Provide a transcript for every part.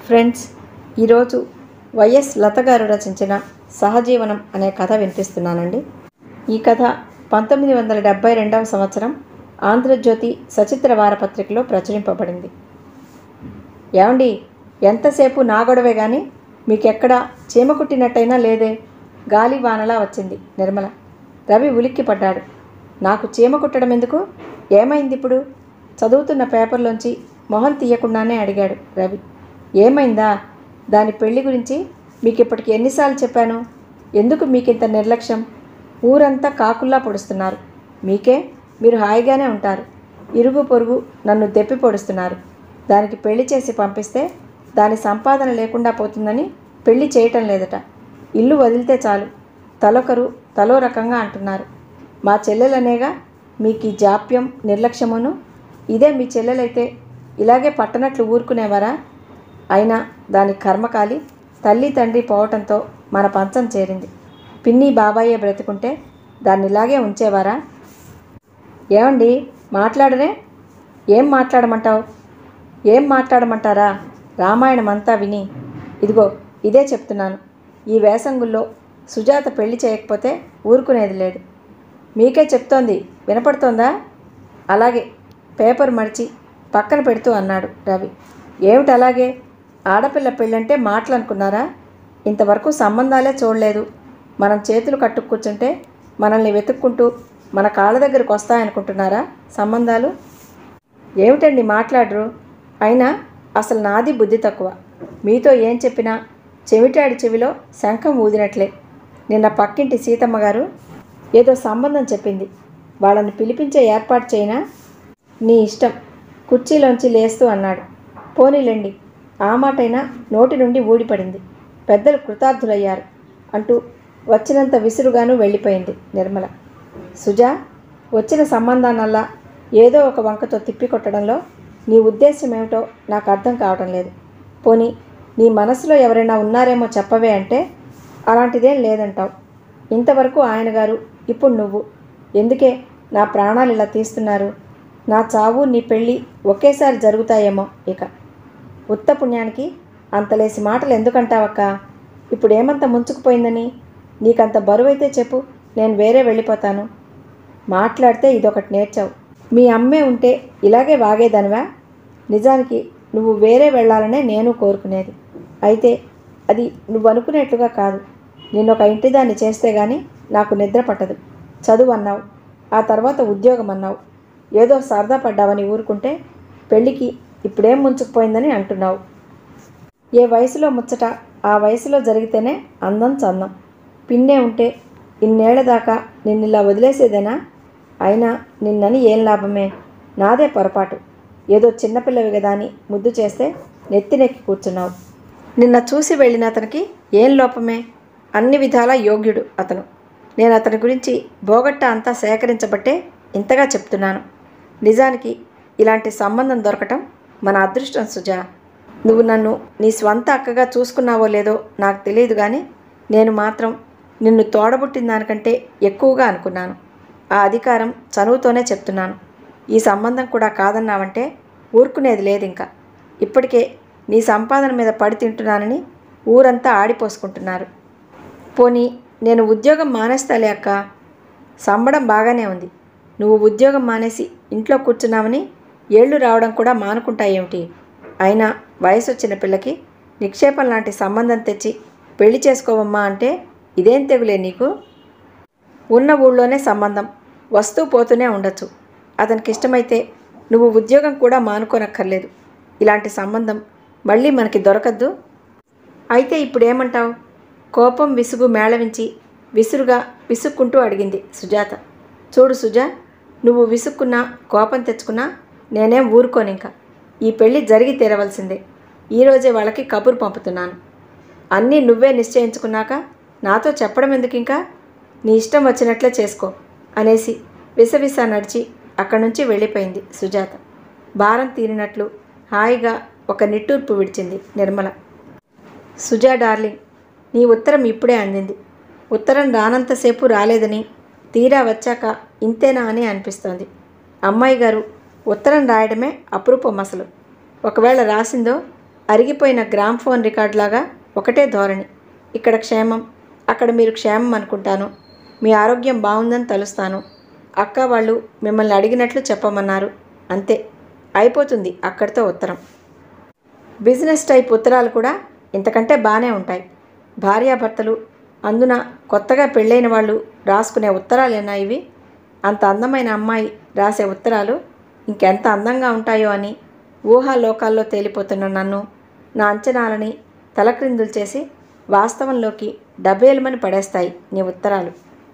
friends ఈరోజు YS లత గారు రచించిన సహజీవనం అనే కథ వినిపిస్తున్నానండి ఈ కథ పంతొమ్మిది వందల డెబ్భై రెండవ సంవత్సరం ఆంధ్రజ్యోతి సచిత్ర వారపత్రికలో ప్రచురింపబడింది ఏమండి ఎంతసేపు నా గొడవే కానీ మీకెక్కడ చీమ కుట్టినట్టయినా లేదే గాలి వానలా వచ్చింది నిర్మల రవి ఉలిక్కి పడ్డాడు నాకు చీమ కుట్టడం ఎందుకు ఏమైంది ఇప్పుడు చదువుతున్న పేపర్లోంచి మొహం తీయకుండానే అడిగాడు రవి ఏమైందా దాని పెళ్లి గురించి మీకు ఇప్పటికి ఎన్నిసార్లు చెప్పాను ఎందుకు మీకింత నిర్లక్ష్యం ఊరంతా కాకుల్లా పొడుస్తున్నారు మీకే మీరు హాయిగానే ఉంటారు ఇరుగు పొరుగు నన్ను దెప్పి పొడుస్తున్నారు దానికి పెళ్లి చేసి పంపిస్తే దాని సంపాదన లేకుండా పోతుందని పెళ్లి చేయటం లేదట ఇల్లు వదిలితే చాలు తలొకరు తలో రకంగా అంటున్నారు మా చెల్లెలనేగా మీకు ఈ జాప్యం నిర్లక్ష్యమును ఇదే మీ చెల్లెలైతే ఇలాగే పట్టనట్లు ఊరుకునేవారా అయినా దాని కర్మకాలి తల్లి తండ్రి పోవటంతో మన పంచం చేరింది పిన్ని బాబాయే బ్రతుకుంటే దాన్ని ఇలాగే ఉంచేవారా ఏమండి మాట్లాడరే ఏం మాట్లాడమంటావు ఏం మాట్లాడమంటారా రామాయణం అంతా విని ఇదిగో ఇదే చెప్తున్నాను ఈ వేసంగుల్లో సుజాత పెళ్లి చేయకపోతే ఊరుకునేది లేదు మీకే చెప్తోంది వినపడుతోందా అలాగే పేపర్ మడిచి పక్కన పెడుతూ అన్నాడు రవి ఏమిటి అలాగే ఆడపిల్ల పెళ్ళంటే మాటలు అనుకున్నారా ఇంతవరకు సంబంధాలే చూడలేదు మనం చేతులు కట్టు కూర్చుంటే మనల్ని వెతుక్కుంటూ మన కాళ్ళ దగ్గరకు వస్తాయనుకుంటున్నారా సంబంధాలు ఏమిటండి మాట్లాడరు అయినా అసలు నాది బుద్ధి తక్కువ మీతో ఏం చెప్పినా చెవిటాడి చెవిలో శంఖం ఊదినట్లే నిన్న పక్కింటి సీతమ్మ గారు ఏదో సంబంధం చెప్పింది వాళ్ళని పిలిపించే ఏర్పాటు చేయనా నీ ఇష్టం కుర్చీలోంచి లేస్తూ అన్నాడు పోనీలేండి ఆ మాటైనా నోటి నుండి ఊడిపడింది పెద్దలు కృతార్థులయ్యారు అంటూ వచ్చినంత విసురుగాను వెళ్ళిపోయింది నిర్మల సుజా వచ్చిన సంబంధానల్లా ఏదో ఒక వంకతో తిప్పికొట్టడంలో నీ ఉద్దేశం ఏమిటో నాకు అర్థం కావటం లేదు పోనీ నీ మనసులో ఎవరైనా ఉన్నారేమో చెప్పవే అంటే అలాంటిదేం లేదంటావు ఇంతవరకు ఆయన గారు ఇప్పుడు నువ్వు ఎందుకే నా ప్రాణాలు ఇలా తీస్తున్నారు నా చావు నీ పెళ్ళి ఒకేసారి జరుగుతాయేమో ఇక ఉత్త పుణ్యానికి అంతలేసి మాటలు ఎందుకంటావక్క ఇప్పుడు ఏమంత ముంచుకుపోయిందని నీకంత బరువైతే చెప్పు నేను వేరే వెళ్ళిపోతాను మాట్లాడితే ఇదొకటి నేర్చావు మీ అమ్మే ఉంటే ఇలాగే వాగేదానివా నిజానికి నువ్వు వేరే వెళ్ళాలనే నేను కోరుకునేది అయితే అది నువ్వు అనుకునేట్లుగా కాదు నేను ఒక ఇంటిదాన్ని చేస్తే గాని నాకు నిద్ర పట్టదు చదువు అన్నావు ఆ తర్వాత ఉద్యోగం అన్నావు ఏదో సరదా పడ్డావని ఊరుకుంటే పెళ్ళికి ఇప్పుడేం ముంచుకుపోయిందని అంటున్నావు ఏ వయసులో ముచ్చట ఆ వయసులో జరిగితేనే అందం చందం పిన్నే ఉంటే ఇన్నేళ్ల దాకా నిన్నిలా వదిలేసేదేనా అయినా నిన్నని ఏం లాభమే నాదే పొరపాటు ఏదో చిన్నపిల్లవి కదా అని ముద్దు చేస్తే నెత్తినెక్కి కూర్చున్నావు నిన్న చూసి వెళ్ళిన అతనికి ఏం లోపమే అన్ని విధాలా యోగ్యుడు అతను నేను అతని గురించి బోగట్ట అంతా సేకరించబట్టే ఇంతగా చెప్తున్నాను నిజానికి ఇలాంటి సంబంధం దొరకటం మన అదృష్టం సుజా నువ్వు నన్ను నీ స్వంత అక్కగా చూసుకున్నావో లేదో నాకు తెలియదు కానీ నేను మాత్రం నిన్ను తోడబుట్టిన దానికంటే ఎక్కువగా అనుకున్నాను ఆ అధికారం చనువుతోనే చెప్తున్నాను ఈ సంబంధం కూడా కాదన్నావంటే ఊరుకునేది లేదు ఇంకా ఇప్పటికే నీ సంపాదన మీద పడి తింటున్నానని ఊరంతా ఆడిపోసుకుంటున్నారు పోనీ నేను ఉద్యోగం మానేస్తాలే అక్క సంబడం బాగానే ఉంది నువ్వు ఉద్యోగం మానేసి ఇంట్లో కూర్చున్నావని ఏళ్ళు రావడం కూడా మానుకుంటాయేమిటి అయినా వయసు వచ్చిన పిల్లకి నిక్షేపం లాంటి సంబంధం తెచ్చి పెళ్లి చేసుకోవమ్మా అంటే ఇదేం తెగులే నీకు ఉన్న ఊళ్ళోనే సంబంధం వస్తూ పోతూనే ఉండొచ్చు అతనికి ఇష్టమైతే నువ్వు ఉద్యోగం కూడా మానుకోనక్కర్లేదు ఇలాంటి సంబంధం మళ్ళీ మనకి దొరకద్దు అయితే ఇప్పుడు ఏమంటావు కోపం విసుగు మేళవించి విసురుగా విసుక్కుంటూ అడిగింది సుజాత చూడు సుజా నువ్వు విసుక్కున్నా కోపం తెచ్చుకున్నా నేనేం ఊరుకోను ఇంకా ఈ పెళ్ళి జరిగి తీరవలసిందే ఈరోజే వాళ్ళకి కబురు పంపుతున్నాను అన్నీ నువ్వే నిశ్చయించుకున్నాక నాతో చెప్పడం ఎందుకు ఇంకా నీ ఇష్టం వచ్చినట్లే చేసుకో అనేసి విసవిస నడిచి అక్కడి నుంచి వెళ్ళిపోయింది సుజాత భారం తీరినట్లు హాయిగా ఒక నిట్టూర్పు విడిచింది నిర్మల సుజా డార్లింగ్ నీ ఉత్తరం ఇప్పుడే అందింది ఉత్తరం రానంతసేపు రాలేదని తీరా వచ్చాక ఇంతేనా అని అనిపిస్తోంది అమ్మాయి గారు ఉత్తరం రాయడమే అపురూపం అసలు ఒకవేళ రాసిందో అరిగిపోయిన గ్రామ్ ఫోన్ రికార్డులాగా ఒకటే ధోరణి ఇక్కడ క్షేమం అక్కడ మీరు క్షేమం అనుకుంటాను మీ ఆరోగ్యం బాగుందని తలుస్తాను అక్క వాళ్ళు మిమ్మల్ని అడిగినట్లు చెప్పమన్నారు అంతే అయిపోతుంది అక్కడితో ఉత్తరం బిజినెస్ టైప్ ఉత్తరాలు కూడా ఇంతకంటే బాగానే ఉంటాయి భార్యాభర్తలు అందున కొత్తగా పెళ్ళైన వాళ్ళు రాసుకునే ఉత్తరాలేనా ఇవి అంత అందమైన అమ్మాయి రాసే ఉత్తరాలు ఇంకెంత అందంగా ఉంటాయో అని ఊహాలోకాల్లో తేలిపోతున్న నన్ను నా అంచనాలని తలక్రిందులు చేసి వాస్తవంలోకి డబ్బేలమని పడేస్తాయి నీ ఉత్తరాలు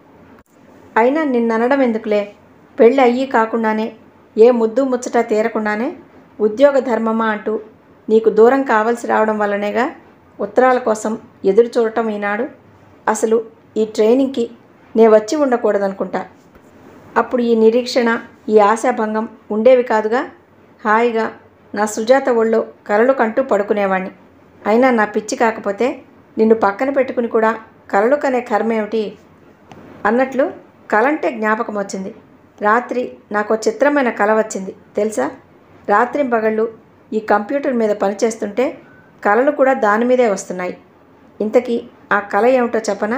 అయినా నిన్ననడం ఎందుకులే పెళ్ళి అయ్యి కాకుండానే ఏ ముద్దు ముచ్చట తీరకుండానే ఉద్యోగ ధర్మమా అంటూ నీకు దూరం కావలసి రావడం వల్లనేగా ఉత్తరాల కోసం ఎదురు చూడటం ఈనాడు అసలు ఈ ట్రైనింగ్కి నే వచ్చి ఉండకూడదనుకుంటా అప్పుడు ఈ నిరీక్షణ ఈ ఆశాభంగం ఉండేవి కాదుగా హాయిగా నా సుజాత ఒళ్ళో కలలు కంటూ పడుకునేవాణ్ణి అయినా నా పిచ్చి కాకపోతే నిన్ను పక్కన పెట్టుకుని కూడా కలలు కనే కర్మేమిటి అన్నట్లు కలంటే జ్ఞాపకం వచ్చింది రాత్రి నాకు చిత్రమైన కల వచ్చింది తెలుసా రాత్రింపగళ్ళు ఈ కంప్యూటర్ మీద పనిచేస్తుంటే కలలు కూడా దాని మీదే వస్తున్నాయి ఇంతకీ ఆ కళ ఏమిటో చెప్పనా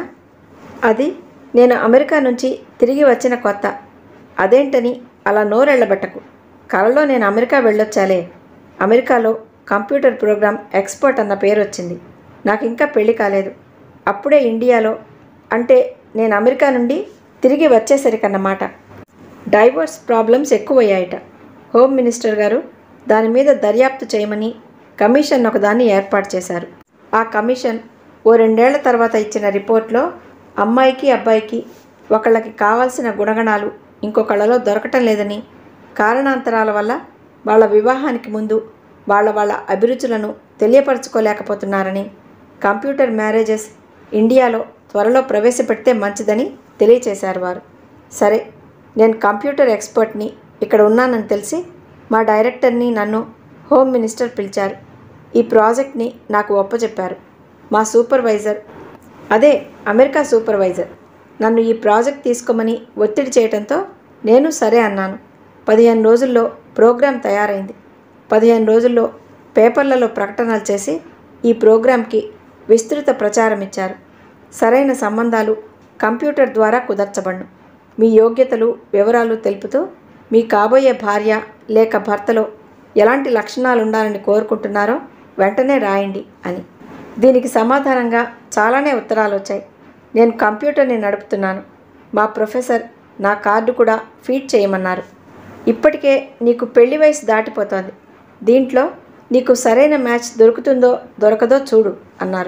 అది నేను అమెరికా నుంచి తిరిగి వచ్చిన కొత్త అదేంటని అలా నోరెళ్ళబెట్టకు కలలో నేను అమెరికా వెళ్ళొచ్చాలే అమెరికాలో కంప్యూటర్ ప్రోగ్రామ్ ఎక్స్పర్ట్ అన్న పేరు వచ్చింది నాకు ఇంకా పెళ్లి కాలేదు అప్పుడే ఇండియాలో అంటే నేను అమెరికా నుండి తిరిగి వచ్చేసరికన్నమాట డైవర్స్ ప్రాబ్లమ్స్ ఎక్కువయ్యాయట హోమ్ మినిస్టర్ గారు దాని మీద దర్యాప్తు చేయమని కమిషన్ ఒకదాన్ని ఏర్పాటు చేశారు ఆ కమిషన్ ఓ రెండేళ్ల తర్వాత ఇచ్చిన రిపోర్ట్లో అమ్మాయికి అబ్బాయికి ఒకళ్ళకి కావాల్సిన గుణగణాలు ఇంకొకళ్ళలో దొరకటం లేదని కారణాంతరాల వల్ల వాళ్ళ వివాహానికి ముందు వాళ్ళ వాళ్ళ అభిరుచులను తెలియపరచుకోలేకపోతున్నారని కంప్యూటర్ మ్యారేజెస్ ఇండియాలో త్వరలో ప్రవేశపెడితే మంచిదని తెలియచేశారు వారు సరే నేను కంప్యూటర్ ఎక్స్పర్ట్ని ఇక్కడ ఉన్నానని తెలిసి మా డైరెక్టర్ని నన్ను హోమ్ మినిస్టర్ పిలిచారు ఈ ప్రాజెక్ట్ని నాకు ఒప్పచెప్పారు మా సూపర్వైజర్ అదే అమెరికా సూపర్వైజర్ నన్ను ఈ ప్రాజెక్ట్ తీసుకోమని ఒత్తిడి చేయడంతో నేను సరే అన్నాను పదిహేను రోజుల్లో ప్రోగ్రాం తయారైంది పదిహేను రోజుల్లో పేపర్లలో ప్రకటనలు చేసి ఈ ప్రోగ్రాంకి విస్తృత ప్రచారం ఇచ్చారు సరైన సంబంధాలు కంప్యూటర్ ద్వారా కుదర్చబడును మీ యోగ్యతలు వివరాలు తెలుపుతూ మీ కాబోయే భార్య లేక భర్తలో ఎలాంటి లక్షణాలు ఉండాలని కోరుకుంటున్నారో వెంటనే రాయండి అని దీనికి సమాధానంగా చాలానే ఉత్తరాలు వచ్చాయి నేను కంప్యూటర్ని నడుపుతున్నాను మా ప్రొఫెసర్ నా కార్డు కూడా ఫీడ్ చేయమన్నారు ఇప్పటికే నీకు పెళ్లి వయసు దాటిపోతోంది దీంట్లో నీకు సరైన మ్యాచ్ దొరుకుతుందో దొరకదో చూడు అన్నారు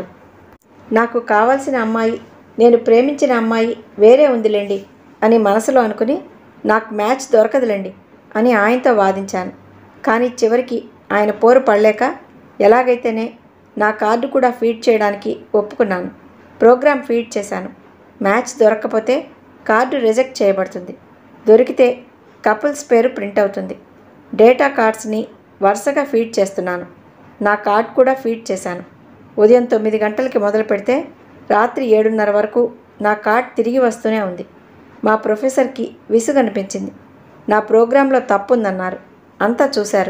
నాకు కావాల్సిన అమ్మాయి నేను ప్రేమించిన అమ్మాయి వేరే ఉందిలేండి అని మనసులో అనుకుని నాకు మ్యాచ్ దొరకదులేండి అని ఆయనతో వాదించాను కానీ చివరికి ఆయన పోరు పడలేక ఎలాగైతేనే నా కార్డు కూడా ఫీడ్ చేయడానికి ఒప్పుకున్నాను ప్రోగ్రామ్ ఫీడ్ చేశాను మ్యాచ్ దొరక్కపోతే కార్డు రిజెక్ట్ చేయబడుతుంది దొరికితే కపుల్స్ పేరు ప్రింట్ అవుతుంది డేటా కార్డ్స్ని వరుసగా ఫీడ్ చేస్తున్నాను నా కార్డ్ కూడా ఫీడ్ చేశాను ఉదయం తొమ్మిది గంటలకి మొదలు పెడితే రాత్రి ఏడున్నర వరకు నా కార్డ్ తిరిగి వస్తూనే ఉంది మా ప్రొఫెసర్కి విసుగనిపించింది నా ప్రోగ్రాంలో తప్పుందన్నారు అంతా చూశారు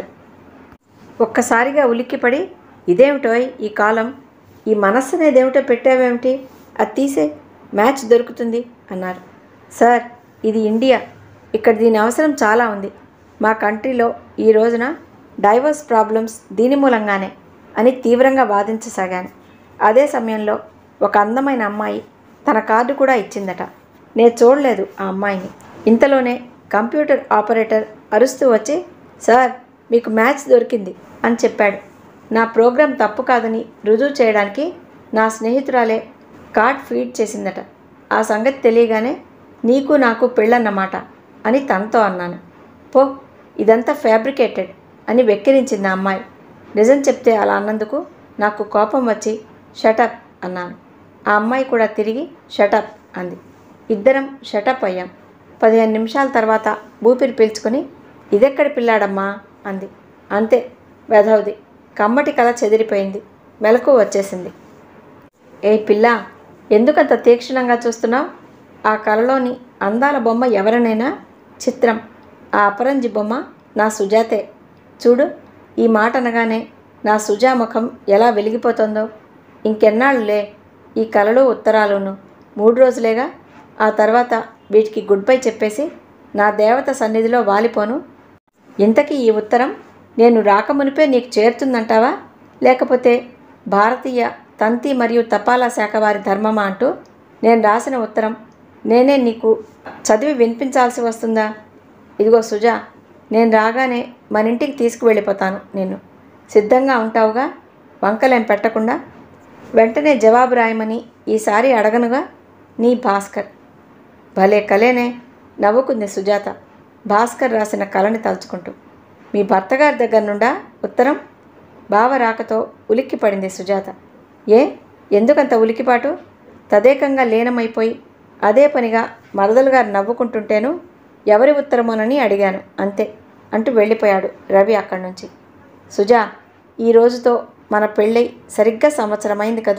ఒక్కసారిగా ఉలిక్కిపడి ఇదేమిటోయ్ ఈ కాలం ఈ మనస్సు అనేదేమిటో పెట్టావేమిటి అది తీసే మ్యాచ్ దొరుకుతుంది అన్నారు సార్ ఇది ఇండియా ఇక్కడ దీని అవసరం చాలా ఉంది మా కంట్రీలో ఈ రోజున డైవర్స్ ప్రాబ్లమ్స్ దీని మూలంగానే అని తీవ్రంగా వాదించసాగాను అదే సమయంలో ఒక అందమైన అమ్మాయి తన కార్డు కూడా ఇచ్చిందట నేను చూడలేదు ఆ అమ్మాయిని ఇంతలోనే కంప్యూటర్ ఆపరేటర్ అరుస్తూ వచ్చి సార్ మీకు మ్యాచ్ దొరికింది అని చెప్పాడు నా ప్రోగ్రాం తప్పు కాదని రుజువు చేయడానికి నా స్నేహితురాలే కార్డ్ ఫీడ్ చేసిందట ఆ సంగతి తెలియగానే నీకు నాకు పెళ్ళన్నమాట అని తనతో అన్నాను పో ఇదంతా ఫ్యాబ్రికేటెడ్ అని వెక్కిరించింది ఆ అమ్మాయి నిజం చెప్తే అలా అన్నందుకు నాకు కోపం వచ్చి షటప్ అన్నాను ఆ అమ్మాయి కూడా తిరిగి షటప్ అంది ఇద్దరం షటప్ అయ్యాం పదిహేను నిమిషాల తర్వాత ఊపిరి పీల్చుకొని ఇదెక్కడి పిల్లాడమ్మా అంది అంతే వెధవది కమ్మటి కళ చెదిరిపోయింది మెలకు వచ్చేసింది ఏ పిల్ల ఎందుకంత తీక్షణంగా చూస్తున్నావు ఆ కళలోని అందాల బొమ్మ ఎవరినైనా చిత్రం ఆ అపరంజి బొమ్మ నా సుజాతే చూడు ఈ మాట అనగానే నా సుజా ముఖం ఎలా వెలిగిపోతుందో ఇంకెన్నాళ్ళులే ఈ కలలు ఉత్తరాలును మూడు రోజులేగా ఆ తర్వాత వీటికి గుడ్ బై చెప్పేసి నా దేవత సన్నిధిలో వాలిపోను ఇంతకీ ఈ ఉత్తరం నేను రాకమునిపే నీకు చేరుతుందంటావా లేకపోతే భారతీయ తంతి మరియు తపాలా శాఖ వారి ధర్మమా అంటూ నేను రాసిన ఉత్తరం నేనే నీకు చదివి వినిపించాల్సి వస్తుందా ఇదిగో సుజా నేను రాగానే మన ఇంటికి తీసుకువెళ్ళిపోతాను నిన్ను సిద్ధంగా ఉంటావుగా వంకలేం పెట్టకుండా వెంటనే జవాబు రాయమని ఈసారి అడగనుగా నీ భాస్కర్ భలే కలేనే నవ్వుకుంది సుజాత భాస్కర్ రాసిన కళని తలుచుకుంటూ మీ భర్తగారి దగ్గర నుండా ఉత్తరం బావ రాకతో ఉలిక్కి పడింది సుజాత ఏ ఎందుకంత ఉలికిపాటు తదేకంగా లీనమైపోయి అదే పనిగా మరదలు గారు నవ్వుకుంటుంటేను ఎవరి ఉత్తరమోనని అడిగాను అంతే అంటూ వెళ్ళిపోయాడు రవి అక్కడి నుంచి సుజా ఈ రోజుతో మన పెళ్ళై సరిగ్గా సంవత్సరమైంది కదూ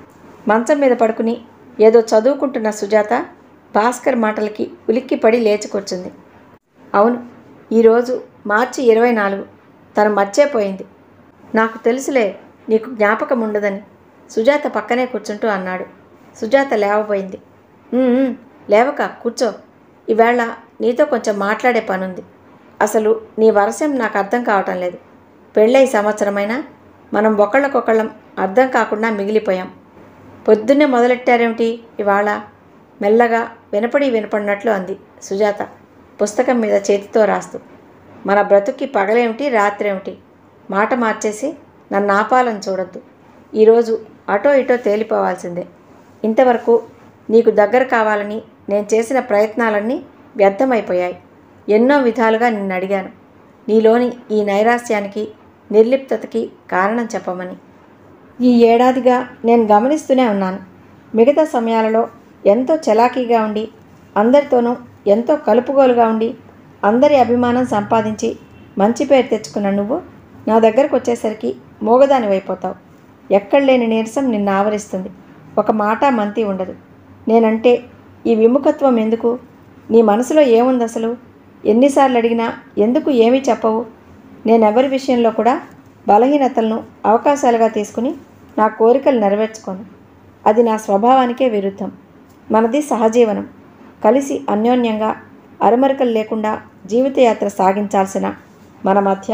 మంచం మీద పడుకుని ఏదో చదువుకుంటున్న సుజాత భాస్కర్ మాటలకి ఉలిక్కిపడి లేచుకొచ్చింది అవును ఈరోజు మార్చి ఇరవై నాలుగు తను మర్చిపోయింది నాకు తెలుసులే నీకు జ్ఞాపకం ఉండదని సుజాత పక్కనే కూర్చుంటూ అన్నాడు సుజాత లేవబోయింది "ఉమ్, ఉమ్, లేవక కూర్చో ఈవేళ నీతో కొంచెం మాట్లాడే పనుంది అసలు నీ వరసం నాకు అర్థం కావటం లేదు పెళ్ళై సంవత్సరమైనా మనం ఒకళ్ళకొకళ్ళం అర్థం కాకుండా మిగిలిపోయాం పొద్దున్నే మొదలెట్టారేమిటి ఇవాళ మెల్లగా వినపడి వినపడినట్లు అంది సుజాత పుస్తకం మీద చేతితో రాస్తూ మన బ్రతుక్కి పగలేమిటి రాత్రేమిటి మాట మార్చేసి నన్ను ఆపాలని చూడొద్దు ఈరోజు అటో ఇటో తేలిపోవాల్సిందే ఇంతవరకు నీకు దగ్గర కావాలని నేను చేసిన ప్రయత్నాలన్నీ వ్యర్థమైపోయాయి ఎన్నో విధాలుగా నిన్ను అడిగాను నీలోని ఈ నైరాస్యానికి నిర్లిప్తతకి కారణం చెప్పమని ఈ ఏడాదిగా నేను గమనిస్తూనే ఉన్నాను మిగతా సమయాలలో ఎంతో చలాకీగా ఉండి అందరితోనూ ఎంతో కలుపుగోలుగా ఉండి అందరి అభిమానం సంపాదించి మంచి పేరు తెచ్చుకున్న నువ్వు నా దగ్గరకు వచ్చేసరికి మోగదానివైపోతావు ఎక్కడ లేని నీరసం నిన్ను ఆవరిస్తుంది ఒక మాట మంతి ఉండదు నేనంటే ఈ విముఖత్వం ఎందుకు నీ మనసులో ఏముంది అసలు ఎన్నిసార్లు అడిగినా ఎందుకు ఏమీ చెప్పవు నేనెవరి విషయంలో కూడా బలహీనతలను అవకాశాలుగా తీసుకుని నా కోరికలు నెరవేర్చుకోను అది నా స్వభావానికే విరుద్ధం మనది సహజీవనం కలిసి అన్యోన్యంగా అరమరికలు లేకుండా జీవితయాత్ర సాగించాల్సిన మన మధ్య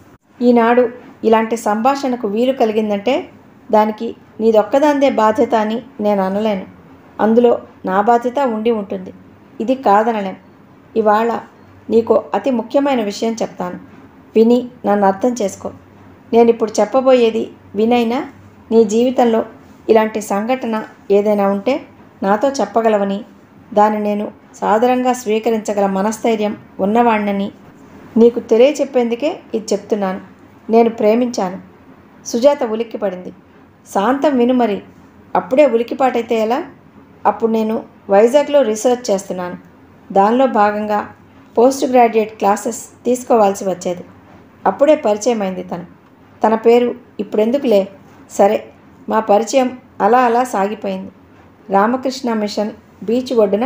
ఈనాడు ఇలాంటి సంభాషణకు వీలు కలిగిందంటే దానికి నీదొక్కదాందే బాధ్యత అని నేను అనలేను అందులో నా బాధ్యత ఉండి ఉంటుంది ఇది కాదనలేం ఇవాళ నీకు అతి ముఖ్యమైన విషయం చెప్తాను విని నన్ను అర్థం చేసుకో నేను ఇప్పుడు చెప్పబోయేది వినైనా నీ జీవితంలో ఇలాంటి సంఘటన ఏదైనా ఉంటే నాతో చెప్పగలవని దాన్ని నేను సాదరంగా స్వీకరించగల మనస్థైర్యం ఉన్నవాణ్ణని నీకు తెలియచెప్పేందుకే ఇది చెప్తున్నాను నేను ప్రేమించాను సుజాత ఉలిక్కిపడింది శాంతం విను మరి అప్పుడే ఉలికిపాటైతే ఎలా అప్పుడు నేను వైజాగ్లో రీసెర్చ్ చేస్తున్నాను దానిలో భాగంగా పోస్ట్ గ్రాడ్యుయేట్ క్లాసెస్ తీసుకోవాల్సి వచ్చేది అప్పుడే పరిచయం అయింది తను తన పేరు ఇప్పుడెందుకులే సరే మా పరిచయం అలా అలా సాగిపోయింది రామకృష్ణ మిషన్ బీచ్ ఒడ్డున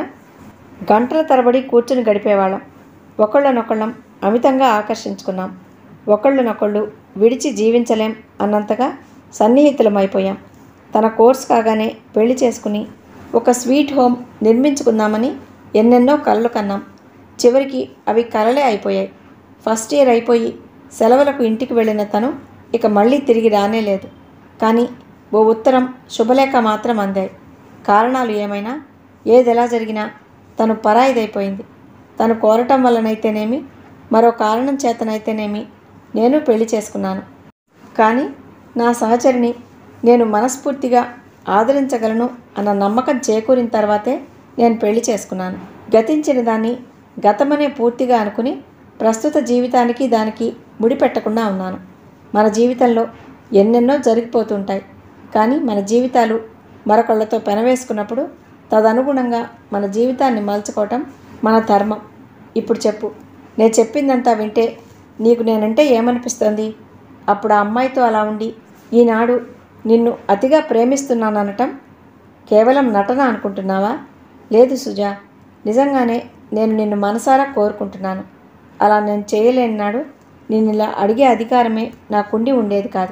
గంటల తరబడి కూర్చుని గడిపేవాళ్ళం ఒకళ్ళనొకళ్ళం అమితంగా ఆకర్షించుకున్నాం ఒకళ్ళనొకళ్ళు విడిచి జీవించలేం అన్నంతగా సన్నిహితులమైపోయాం తన కోర్స్ కాగానే పెళ్లి చేసుకుని ఒక స్వీట్ హోమ్ నిర్మించుకుందామని ఎన్నెన్నో కలలు కన్నాం చివరికి అవి కలలే అయిపోయాయి ఫస్ట్ ఇయర్ అయిపోయి సెలవులకు ఇంటికి వెళ్ళిన తను ఇక మళ్ళీ తిరిగి రానే లేదు కానీ ఓ ఉత్తరం శుభలేఖ మాత్రం అందాయి కారణాలు ఏమైనా ఏదెలా జరిగినా తను పరాయిదైపోయింది తను కోరటం వల్లనైతేనేమి మరో కారణం చేతనైతేనేమి నేను పెళ్లి చేసుకున్నాను కానీ నా సహచరిని నేను మనస్ఫూర్తిగా ఆదరించగలను అన్న నమ్మకం చేకూరిన తర్వాతే నేను పెళ్లి చేసుకున్నాను గతించిన దాన్ని గతమనే పూర్తిగా అనుకుని ప్రస్తుత జీవితానికి దానికి ముడిపెట్టకుండా ఉన్నాను మన జీవితంలో ఎన్నెన్నో జరిగిపోతుంటాయి కానీ మన జీవితాలు మరొకళ్ళతో పెనవేసుకున్నప్పుడు తదనుగుణంగా మన జీవితాన్ని మలుచుకోవటం మన ధర్మం ఇప్పుడు చెప్పు నేను చెప్పిందంతా వింటే నీకు నేనంటే ఏమనిపిస్తుంది అప్పుడు ఆ అమ్మాయితో అలా ఉండి ఈనాడు నిన్ను అతిగా ప్రేమిస్తున్నాననటం కేవలం నటన అనుకుంటున్నావా లేదు సుజా నిజంగానే నేను నిన్ను మనసారా కోరుకుంటున్నాను అలా నేను చేయలేని నాడు నిన్ను ఇలా అడిగే అధికారమే నాకుండి ఉండేది కాదు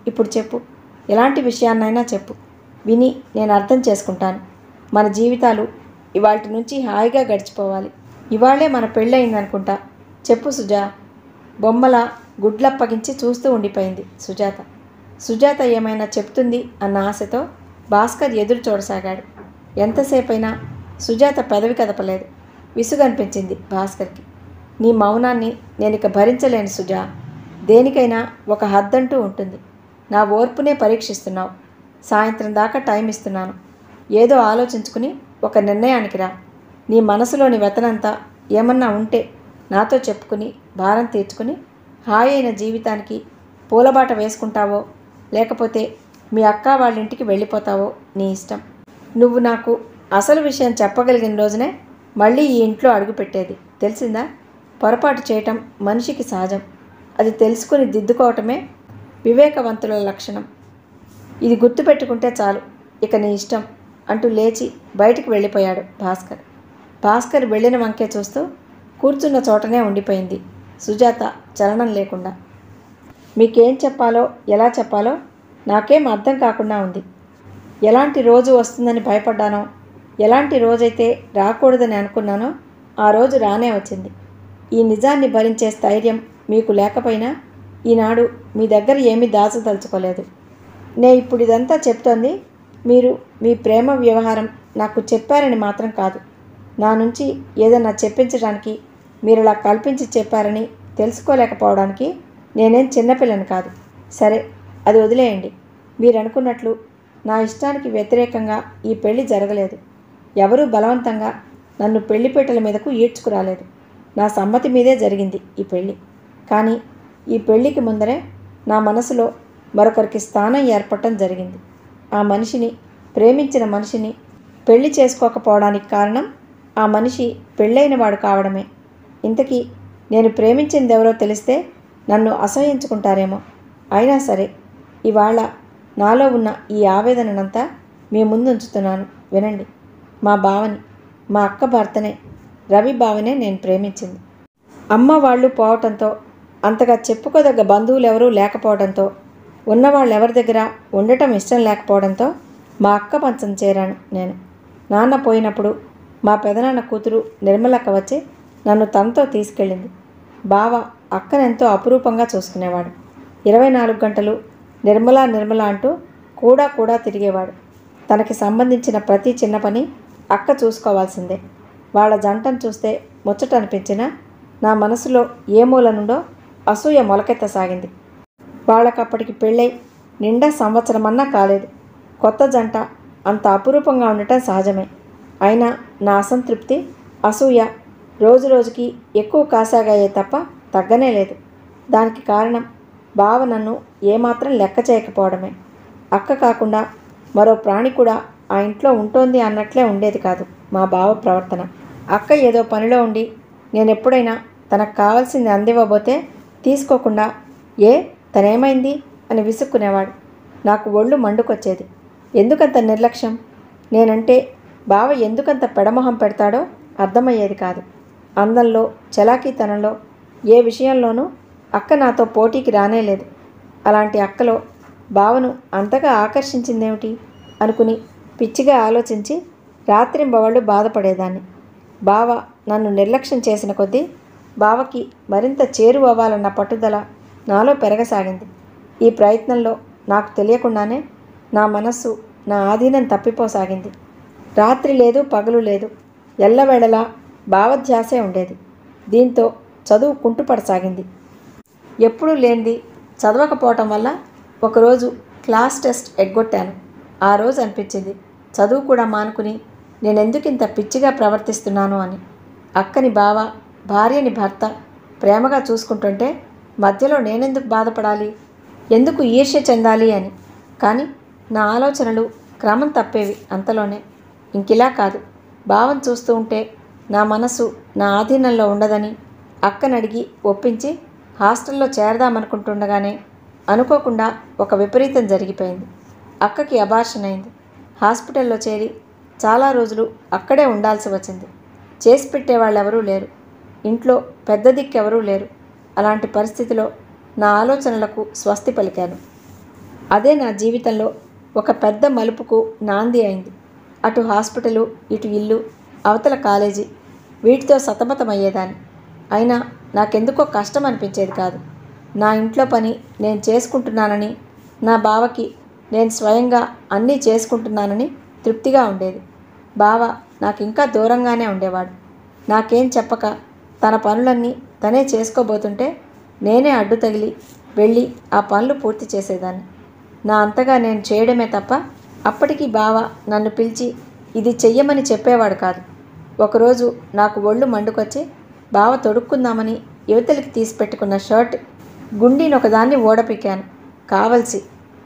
ఇప్పుడు చెప్పు ఎలాంటి విషయాన్నైనా చెప్పు విని నేను అర్థం చేసుకుంటాను మన జీవితాలు ఇవాటి నుంచి హాయిగా గడిచిపోవాలి ఇవాళే మన పెళ్ళయిందనుకుంటా చెప్పు సుజా బొమ్మల గుడ్లప్పగించి చూస్తూ ఉండిపోయింది సుజాత సుజాత ఏమైనా చెప్తుంది అన్న ఆశతో భాస్కర్ ఎదురు చూడసాగాడు ఎంతసేపైనా సుజాత పెదవి కదపలేదు విసుగనిపించింది భాస్కర్కి నీ మౌనాన్ని నేను ఇక భరించలేను సుజా దేనికైనా ఒక హద్దంటూ ఉంటుంది నా ఓర్పునే పరీక్షిస్తున్నావు సాయంత్రం దాకా టైం ఇస్తున్నాను ఏదో ఆలోచించుకుని ఒక నిర్ణయానికి రా నీ మనసులోని వెతనంతా ఏమన్నా ఉంటే నాతో చెప్పుకుని భారం తీర్చుకుని హాయి అయిన జీవితానికి పూలబాట వేసుకుంటావో లేకపోతే మీ అక్క వాళ్ళ ఇంటికి వెళ్ళిపోతావో నీ ఇష్టం నువ్వు నాకు అసలు విషయం చెప్పగలిగిన రోజునే మళ్ళీ ఈ ఇంట్లో అడుగుపెట్టేది తెలిసిందా పొరపాటు చేయటం మనిషికి సహజం అది తెలుసుకుని దిద్దుకోవటమే వివేకవంతుల లక్షణం ఇది గుర్తుపెట్టుకుంటే చాలు ఇక నీ ఇష్టం అంటూ లేచి బయటికి వెళ్ళిపోయాడు భాస్కర్ భాస్కర్ వెళ్ళిన వంకే చూస్తూ కూర్చున్న చోటనే ఉండిపోయింది సుజాత చలనం లేకుండా మీకేం చెప్పాలో ఎలా చెప్పాలో నాకేం అర్థం కాకుండా ఉంది ఎలాంటి రోజు వస్తుందని భయపడ్డానో ఎలాంటి రోజైతే రాకూడదని అనుకున్నానో ఆ రోజు రానే వచ్చింది ఈ నిజాన్ని భరించే స్థైర్యం మీకు లేకపోయినా ఈనాడు మీ దగ్గర ఏమీ దాచదలుచుకోలేదు నే ఇప్పుడు ఇదంతా చెప్తోంది మీరు మీ ప్రేమ వ్యవహారం నాకు చెప్పారని మాత్రం కాదు నా నుంచి ఏదన్నా చెప్పించడానికి మీరు ఇలా కల్పించి చెప్పారని తెలుసుకోలేకపోవడానికి నేనేం చిన్నపిల్లని కాదు సరే అది వదిలేయండి మీరు అనుకున్నట్లు నా ఇష్టానికి వ్యతిరేకంగా ఈ పెళ్లి జరగలేదు ఎవరూ బలవంతంగా నన్ను పెళ్లిపీటల మీదకు ఈడ్చుకురాలేదు నా సమ్మతి మీదే జరిగింది ఈ పెళ్ళి కానీ ఈ పెళ్ళికి ముందరే నా మనసులో మరొకరికి స్థానం ఏర్పడటం జరిగింది ఆ మనిషిని ప్రేమించిన మనిషిని పెళ్లి చేసుకోకపోవడానికి కారణం ఆ మనిషి పెళ్ళైన వాడు కావడమే ఇంతకీ నేను ప్రేమించింది ఎవరో తెలిస్తే నన్ను అసహ్యించుకుంటారేమో అయినా సరే ఇవాళ నాలో ఉన్న ఈ ఆవేదననంతా మీ ముందు ఉంచుతున్నాను వినండి మా బావని మా అక్క భర్తనే రవి బావనే నేను ప్రేమించింది అమ్మ వాళ్ళు పోవటంతో అంతగా చెప్పుకోదగ్గ బంధువులు ఎవరూ లేకపోవడంతో ఉన్నవాళ్ళు ఎవరి దగ్గర ఉండటం ఇష్టం లేకపోవడంతో మా అక్క పంచం చేరాను నేను నాన్న పోయినప్పుడు మా పెదనాన్న కూతురు నిర్మలక్క వచ్చి నన్ను తనతో తీసుకెళ్ళింది బావ అక్కనెంతో అపురూపంగా చూసుకునేవాడు ఇరవై నాలుగు గంటలు నిర్మల నిర్మల అంటూ కూడా కూడా తిరిగేవాడు తనకి సంబంధించిన ప్రతి చిన్న పని అక్క చూసుకోవాల్సిందే వాళ్ళ జంటను చూస్తే ముచ్చట అనిపించినా నా మనసులో ఏ మూల నుండో అసూయ మొలకెత్తసాగింది వాళ్ళకప్పటికి పెళ్ళై నిండా సంవత్సరమన్నా కాలేదు కొత్త జంట అంత అపురూపంగా ఉండటం సహజమే అయినా నా అసంతృప్తి అసూయ రోజు రోజుకి ఎక్కువ కాసాగాయే తప్ప తగ్గనే లేదు దానికి కారణం బావ నన్ను ఏమాత్రం లెక్క చేయకపోవడమే అక్క కాకుండా మరో ప్రాణి కూడా ఆ ఇంట్లో ఉంటోంది అన్నట్లే ఉండేది కాదు మా బావ ప్రవర్తన అక్క ఏదో పనిలో ఉండి నేను ఎప్పుడైనా తనకు కావాల్సింది అందివ్వబోతే తీసుకోకుండా ఏ తనేమైంది అని విసుక్కునేవాడు నాకు ఒళ్ళు మండుకొచ్చేది ఎందుకంత నిర్లక్ష్యం నేనంటే బావ ఎందుకంత పెడమొహం పెడతాడో అర్థమయ్యేది కాదు అందంలో చలాకీతనంలో ఏ విషయంలోనూ అక్క నాతో పోటీకి రానేలేదు అలాంటి అక్కలో బావను అంతగా ఆకర్షించిందేమిటి అనుకుని పిచ్చిగా ఆలోచించి రాత్రింబవళ్ళు బాధపడేదాన్ని బావ నన్ను నిర్లక్ష్యం చేసిన కొద్దీ బావకి మరింత చేరువ అవ్వాలన్న పట్టుదల నాలో పెరగసాగింది ఈ ప్రయత్నంలో నాకు తెలియకుండానే నా మనస్సు నా ఆధీనం తప్పిపోసాగింది రాత్రి లేదు పగలు లేదు ఎల్లవేళలా భావధ్యాసే ఉండేది దీంతో చదువు కుంటుపడసాగింది ఎప్పుడూ లేనిది చదవకపోవటం వల్ల ఒకరోజు క్లాస్ టెస్ట్ ఎగ్గొట్టాను ఆ రోజు అనిపించింది చదువు కూడా మానుకుని నేనెందుకు ఇంత పిచ్చిగా ప్రవర్తిస్తున్నాను అని అక్కని బావ భార్యని భర్త ప్రేమగా చూసుకుంటుంటే మధ్యలో నేనెందుకు బాధపడాలి ఎందుకు ఈర్ష్య చెందాలి అని కానీ నా ఆలోచనలు క్రమం తప్పేవి అంతలోనే ఇంకిలా కాదు భావం చూస్తూ ఉంటే నా మనసు నా ఆధీనంలో ఉండదని అక్కనడిగి ఒప్పించి హాస్టల్లో చేరదామనుకుంటుండగానే అనుకోకుండా ఒక విపరీతం జరిగిపోయింది అక్కకి అబార్షన్ అయింది హాస్పిటల్లో చేరి చాలా రోజులు అక్కడే ఉండాల్సి వచ్చింది చేసి పెట్టేవాళ్ళు ఎవరూ లేరు ఇంట్లో పెద్ద దిక్కెవరూ లేరు అలాంటి పరిస్థితిలో నా ఆలోచనలకు స్వస్తి పలికాను అదే నా జీవితంలో ఒక పెద్ద మలుపుకు నాంది అయింది అటు హాస్పిటలు ఇటు ఇల్లు అవతల కాలేజీ వీటితో సతమతమయ్యేదాన్ని అయినా నాకెందుకో కష్టం అనిపించేది కాదు నా ఇంట్లో పని నేను చేసుకుంటున్నానని నా బావకి నేను స్వయంగా అన్నీ చేసుకుంటున్నానని తృప్తిగా ఉండేది బావ నాకు ఇంకా దూరంగానే ఉండేవాడు నాకేం చెప్పక తన పనులన్నీ తనే చేసుకోబోతుంటే నేనే అడ్డు తగిలి వెళ్ళి ఆ పనులు పూర్తి చేసేదాన్ని నా అంతగా నేను చేయడమే తప్ప అప్పటికి బావ నన్ను పిలిచి ఇది చెయ్యమని చెప్పేవాడు కాదు ఒకరోజు నాకు ఒళ్ళు మండుకొచ్చి బావ తొడుక్కుందామని యువతలకి తీసి పెట్టుకున్న షర్ట్ గుండీని ఒకదాన్ని ఓడపిక్కాను కావలసి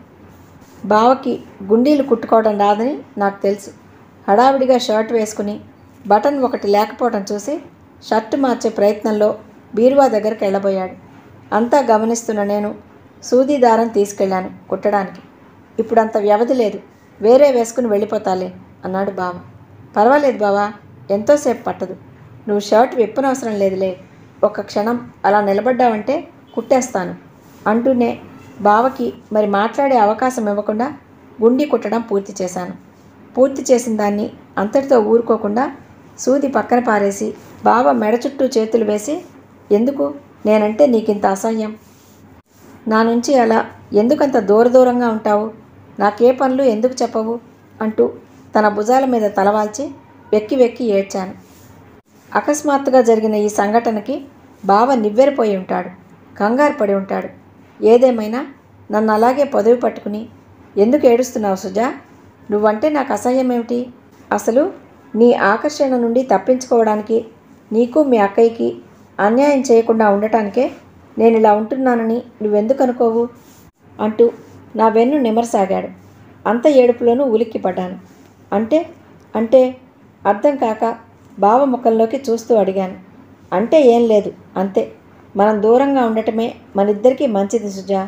బావకి గుండీలు కుట్టుకోవడం రాదని నాకు తెలుసు హడావిడిగా షర్ట్ వేసుకుని బటన్ ఒకటి లేకపోవడం చూసి షర్ట్ మార్చే ప్రయత్నంలో బీరువా దగ్గరికి వెళ్ళబోయాడు అంతా గమనిస్తున్న నేను సూది దారం తీసుకెళ్ళాను కుట్టడానికి ఇప్పుడు అంత వ్యవధి లేదు వేరే వేసుకుని వెళ్ళిపోతాలే అన్నాడు బావ పర్వాలేదు బావా ఎంతోసేపు పట్టదు నువ్వు షర్ట్ విప్పనవసరం లేదులే ఒక క్షణం అలా నిలబడ్డావంటే కుట్టేస్తాను అంటూనే బావకి మరి మాట్లాడే అవకాశం ఇవ్వకుండా గుండి కుట్టడం పూర్తి చేశాను పూర్తి చేసిన దాన్ని అంతటితో ఊరుకోకుండా సూది పక్కన పారేసి బావ మెడ చుట్టూ చేతులు వేసి ఎందుకు నేనంటే నీకింత అసహ్యం నా నుంచి అలా ఎందుకంత దూర దూరంగా ఉంటావు నాకే పనులు ఎందుకు చెప్పవు అంటూ తన భుజాల మీద తలవాల్చి వెక్కి వెక్కి ఏడ్చాను అకస్మాత్తుగా జరిగిన ఈ సంఘటనకి బావ నివ్వెరపోయి ఉంటాడు కంగారు పడి ఉంటాడు ఏదేమైనా నన్ను అలాగే పొదవి పట్టుకుని ఎందుకు ఏడుస్తున్నావు సుజా నువ్వంటే నాకు అసహ్యం ఏమిటి అసలు నీ ఆకర్షణ నుండి తప్పించుకోవడానికి నీకు మీ అక్కయ్యకి అన్యాయం చేయకుండా ఉండటానికే నేను ఇలా ఉంటున్నానని నువ్వెందుకు అనుకోవు అంటూ నా వెన్ను నిమరసాగాడు అంత ఏడుపులోనూ ఉలిక్కిపడ్డాను అంటే అంటే అర్థం కాక బావ ముఖంలోకి చూస్తూ అడిగాను అంటే ఏం లేదు అంతే మనం దూరంగా ఉండటమే మనిద్దరికీ మంచిది సుజా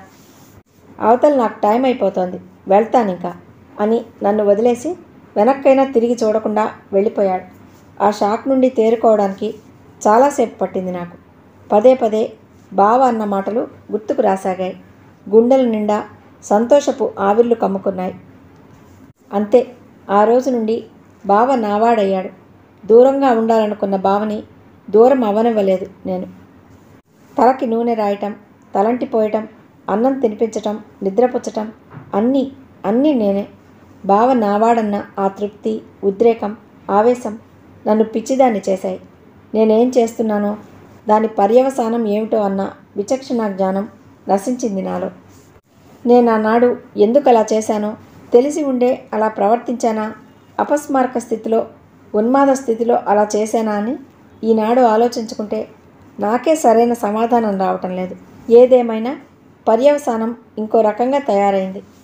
అవతల నాకు టైం అయిపోతోంది వెళ్తాను ఇంకా అని నన్ను వదిలేసి వెనక్కైనా తిరిగి చూడకుండా వెళ్ళిపోయాడు ఆ షాక్ నుండి తేరుకోవడానికి చాలాసేపు పట్టింది నాకు పదే పదే బావ అన్న మాటలు గుర్తుకు రాసాగాయి గుండెల నిండా సంతోషపు ఆవిర్లు కమ్ముకున్నాయి అంతే ఆ రోజు నుండి బావ నావాడయ్యాడు దూరంగా ఉండాలనుకున్న బావని దూరం అవనివ్వలేదు నేను తలకి నూనె రాయటం తలంటిపోయటం అన్నం తినిపించటం నిద్రపుచ్చటం అన్నీ అన్నీ నేనే బావ నావాడన్న ఆ తృప్తి ఉద్రేకం ఆవేశం నన్ను పిచ్చిదాన్ని చేశాయి నేనేం చేస్తున్నానో దాని పర్యవసానం ఏమిటో అన్న విచక్షణ జ్ఞానం నశించింది నాలో నేను ఆనాడు ఎందుకు అలా చేశానో తెలిసి ఉండే అలా ప్రవర్తించానా అపస్మారక స్థితిలో ఉన్మాద స్థితిలో అలా చేశానా అని ఈనాడు ఆలోచించుకుంటే నాకే సరైన సమాధానం రావటం లేదు ఏదేమైనా పర్యవసానం ఇంకో రకంగా తయారైంది